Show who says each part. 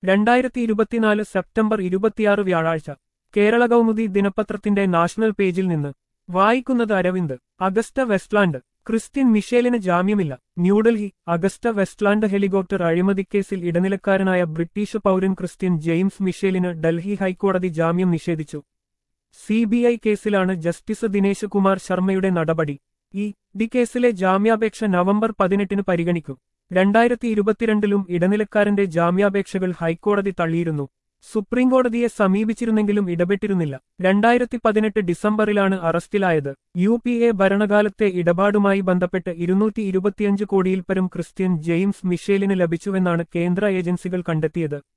Speaker 1: രണ്ടായിരത്തി ഇരുപത്തിനാല് സെപ്റ്റംബർ ഇരുപത്തിയാറ് വ്യാഴാഴ്ച കേരള കൗമുദി ദിനപത്രത്തിന്റെ നാഷണൽ പേജിൽ നിന്ന് വായിക്കുന്നത് അരവിന്ദ് അഗസ്റ്റ വെസ്റ്റ്ലാൻഡ് ക്രിസ്ത്യൻ മിഷേലിന് ജാമ്യമില്ല ന്യൂഡൽഹി അഗസ്റ്റ വെസ്റ്റ്ലാൻഡ് ഹെലികോപ്റ്റർ അഴിമതിക്കേസിൽ ഇടനിലക്കാരനായ ബ്രിട്ടീഷ് പൗരൻ ക്രിസ്ത്യൻ ജെയിംസ് മിഷേലിന് ഡൽഹി ഹൈക്കോടതി ജാമ്യം നിഷേധിച്ചു സിബിഐ കേസിലാണ് ജസ്റ്റിസ് ദിനേശ് കുമാർ ശർമ്മയുടെ നടപടി ഈ ഡി കേസിലെ ജാമ്യാപേക്ഷ നവംബർ പതിനെട്ടിന് പരിഗണിക്കും രണ്ടായിരത്തി ഇരുപത്തിരണ്ടിലും ഇടനിലക്കാരന്റെ ജാമ്യാപേക്ഷകൾ ഹൈക്കോടതി തള്ളിയിരുന്നു സുപ്രീംകോടതിയെ സമീപിച്ചിരുന്നെങ്കിലും ഇടപെട്ടിരുന്നില്ല രണ്ടായിരത്തി പതിനെട്ട് ഡിസംബറിലാണ് അറസ്റ്റിലായത് യു പി എ ഭരണകാലത്തെ ഇടപാടുമായി ബന്ധപ്പെട്ട് ഇരുന്നൂറ്റി ഇരുപത്തിയഞ്ച് കോടിയിൽ പരം ക്രിസ്ത്യൻ ജെയിംസ് മിഷേലിന് ലഭിച്ചുവെന്നാണ് കേന്ദ്ര ഏജൻസികൾ കണ്ടെത്തിയത്